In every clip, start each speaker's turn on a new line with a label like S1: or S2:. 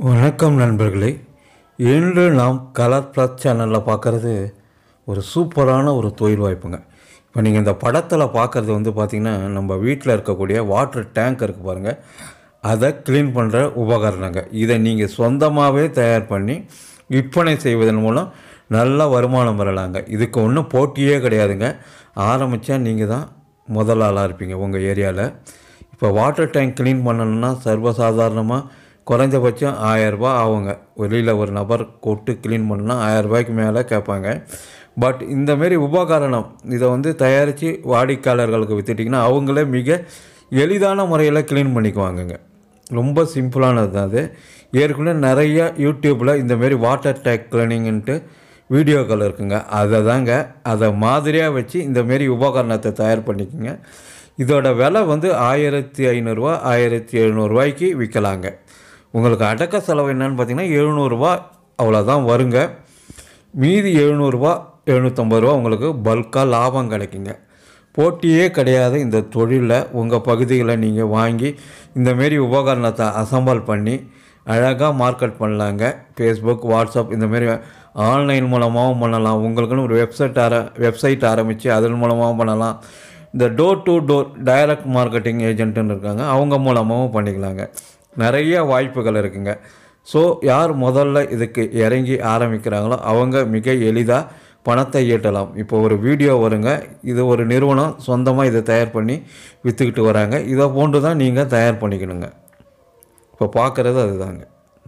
S1: வணக்கம் நண்பர்களே இன்று நாம் கலர் ப்ளஸ் சேனலில் பார்க்குறது ஒரு சூப்பரான ஒரு தொழில் வாய்ப்புங்க இப்போ நீங்கள் இந்த படத்தில் பார்க்குறது வந்து பார்த்திங்கன்னா நம்ம வீட்டில் இருக்கக்கூடிய வாட்டர் டேங்க் இருக்குது பாருங்கள் அதை க்ளீன் பண்ணுற உபகரணங்க இதை நீங்கள் சொந்தமாகவே தயார் பண்ணி விற்பனை செய்வதன் மூலம் நல்ல வருமானம் பெறலாங்க இதுக்கு ஒன்றும் போட்டியே கிடையாதுங்க ஆரம்பித்தா நீங்கள் தான் முதல் ஆளாக இருப்பீங்க உங்கள் ஏரியாவில் இப்போ வாட்டர் டேங்க் க்ளீன் பண்ணணும்னா சர்வசாதாரணமாக குறைஞ்சபட்சம் ஆயரரூபா ஆகுங்க வெளியில் ஒரு நபர் கொட்டு க்ளீன் பண்ணால் ஆயரரூபாய்க்கு மேலே கேட்பாங்க பட் இந்தமாரி உபகரணம் இதை வந்து தயாரித்து வாடிக்கையாளர்களுக்கு விற்றுட்டிங்கன்னா அவங்களே மிக எளிதான முறையில் க்ளீன் பண்ணிக்குவாங்கங்க ரொம்ப சிம்பிளானது தான் அது ஏற்கனவே நிறைய யூடியூப்பில் இந்தமாரி வாட்டர் டேங்க் க்ளீனிங்ன்ட்டு வீடியோக்கள் இருக்குங்க அதை தாங்க அதை மாதிரியாக வச்சு இந்தமாரி உபகரணத்தை தயார் பண்ணிக்கோங்க இதோட விலை வந்து ஆயிரத்தி ஐநூறுரூவா ஆயிரத்தி எழுநூறுவாய்க்கு விற்கலாங்க உங்களுக்கு அடக்க செலவு என்னன்னு பார்த்தீங்கன்னா எழுநூறுபா அவ்வளோதான் வருங்க மீதி எழுநூறுபா எழுநூற்றம்பது ரூபா உங்களுக்கு பல்காக லாபம் கிடைக்குங்க போட்டியே கிடையாது இந்த தொழிலில் உங்கள் பகுதியில் நீங்கள் வாங்கி இந்தமாரி உபகரணத்தை அசம்பிள் பண்ணி அழகாக மார்க்கெட் பண்ணலாங்க ஃபேஸ்புக் வாட்ஸ்அப் இந்தமாரி ஆன்லைன் மூலமாகவும் பண்ணலாம் உங்களுக்குன்னு ஒரு வெப்சைட் ஆர வெப்சைட் ஆரம்பித்து அதன் மூலமாகவும் பண்ணலாம் இந்த door to door direct marketing ஏஜென்ட்டுன்னு இருக்காங்க அவங்க மூலமாகவும் பண்ணிக்கலாங்க நிறைய வாய்ப்புகள் இருக்குங்க ஸோ யார் முதல்ல இதுக்கு இறங்கி ஆரம்பிக்கிறாங்களோ அவங்க மிக எளிதாக பணத்தை ஈட்டலாம் இப்போ ஒரு வீடியோ வருங்க இது ஒரு நிறுவனம் சொந்தமாக இதை தயார் பண்ணி விற்றுக்கிட்டு வராங்க இதை போன்று தான் நீங்கள் தயார் பண்ணிக்கணுங்க இப்போ பார்க்குறது அதுதாங்க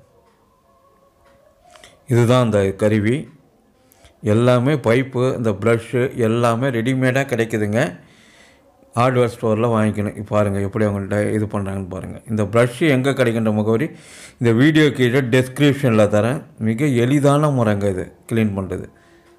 S1: இதுதான் அந்த கருவி எல்லாமே பைப்பு இந்த ப்ரஷ்ஷு எல்லாமே ரெடிமேடாக கிடைக்குதுங்க ஹார்ட்வேர் ஸ்டோரில் வாங்கிக்கணும் இப்போ பாருங்கள் எப்படி அவங்கள்ட்ட இது பண்ணுறாங்கன்னு பாருங்கள் இந்த ப்ரஷ்ஷு எங்கே கிடைக்கின்ற முகவரி இந்த வீடியோ கீழே டெஸ்கிரிப்ஷனில் தரேன் மிக எளிதான முறைங்க இது க்ளீன் பண்ணுறது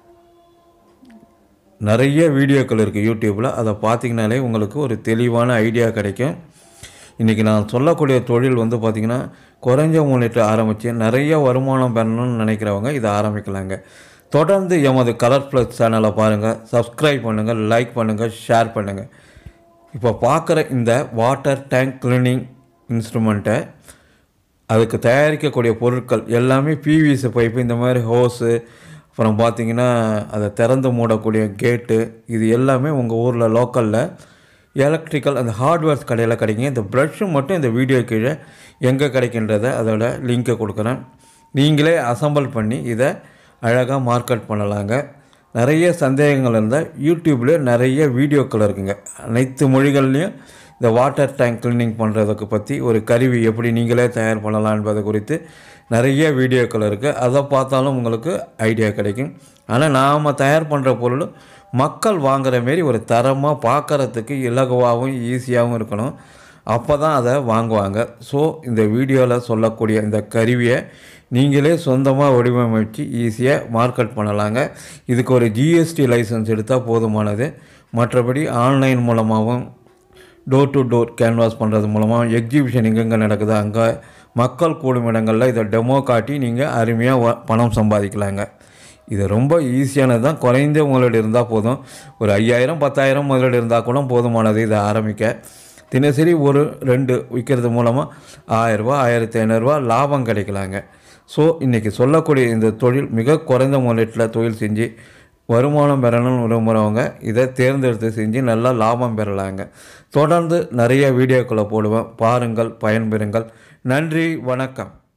S1: நிறைய வீடியோக்கள் இருக்குது யூடியூப்பில் அதை பார்த்தீங்கனாலே உங்களுக்கு ஒரு தெளிவான ஐடியா கிடைக்கும் இன்றைக்கி நான் சொல்லக்கூடிய தொழில் வந்து பார்த்திங்கன்னா குறைஞ்ச மூலிட்டு ஆரம்பித்து நிறைய வருமானம் பெறணும்னு நினைக்கிறவங்க இதை ஆரம்பிக்கலாங்க தொடர்ந்து எமது கலர் ப்ளஸ் சேனலை பாருங்கள் சப்ஸ்கிரைப் பண்ணுங்கள் லைக் பண்ணுங்கள் ஷேர் பண்ணுங்கள் இப்போ பார்க்குற இந்த வாட்டர் டேங்க் க்ளீனிங் இன்ஸ்ட்ருமெண்ட்டை அதுக்கு தயாரிக்கக்கூடிய பொருட்கள் எல்லாமே பிவிசி பைப்பு இந்த மாதிரி ஹோஸு அப்புறம் பார்த்தீங்கன்னா அதை திறந்து மூடக்கூடிய கேட்டு இது எல்லாமே உங்கள் ஊரில் லோக்கலில் எலக்ட்ரிக்கல் அந்த ஹார்ட்வேர்ஸ் கடையில் கிடைக்குங்க இந்த ப்ரஷ்ஷு மட்டும் இந்த வீடியோ கீழே எங்கே கிடைக்கின்றத அதோட லிங்கை கொடுக்குறேன் நீங்களே அசம்பிள் பண்ணி இதை அழகாக மார்க்கெட் பண்ணலாங்க நிறைய சந்தேகங்கள் இருந்தால் யூடியூப்பில் நிறைய வீடியோக்கள் இருக்குங்க அனைத்து மொழிகள்லேயும் இந்த வாட்டர் டேங்க் க்ளீனிங் பண்ணுறதுக்கு பற்றி ஒரு கருவி எப்படி நீங்களே தயார் பண்ணலாம் என்பது குறித்து நிறைய வீடியோக்கள் இருக்குது அதை பார்த்தாலும் உங்களுக்கு ஐடியா கிடைக்கும் ஆனால் நாம் தயார் பண்ணுற பொருள் மக்கள் வாங்குகிற மாரி ஒரு தரமாக பார்க்குறதுக்கு இலகுவாகவும் ஈஸியாகவும் இருக்கணும் அப்போ தான் அதை வாங்குவாங்க ஸோ இந்த வீடியோவில் சொல்லக்கூடிய இந்த கருவியை நீங்களே சொந்தமாக வடிவமைச்சு ஈஸியாக மார்க்கெட் பண்ணலாங்க இதுக்கு ஒரு ஜிஎஸ்டி லைசன்ஸ் எடுத்தால் போதுமானது மற்றபடி ஆன்லைன் மூலமாகவும் டோர் டு டோர் கேன்வாஸ் பண்ணுறது மூலமாக எக்ஸிபிஷன் எங்கெங்கே நடக்குதோ அங்கே மக்கள் கூடும் இடங்களில் இதை டெமோ காட்டி நீங்கள் அருமையாக பணம் சம்பாதிக்கலாங்க இது ரொம்ப ஈஸியானது தான் குறைந்த முதலீடு இருந்தால் போதும் ஒரு ஐயாயிரம் பத்தாயிரம் முதலீடு இருந்தால் கூட போதுமானது இதை ஆரம்பிக்க தினசரி ஒரு ரெண்டு விற்கிறது மூலமாக ஆயிரரூபா ஆயிரத்தி ஐநூறுரூவா லாபம் கிடைக்கலாங்க ஸோ இன்றைக்கி சொல்லக்கூடிய இந்த தொழில் மிக குறைந்த முதலீட்டில் தொழில் செஞ்சு வருமானம் பெறணும்னு விரும்புகிறவங்க இதை தேர்ந்தெடுத்து செஞ்சு நல்லா லாபம் பெறலாங்க தொடர்ந்து நிறைய வீடியோக்களை போடுவேன் பாருங்கள் பயன்பெறுங்கள் நன்றி வணக்கம்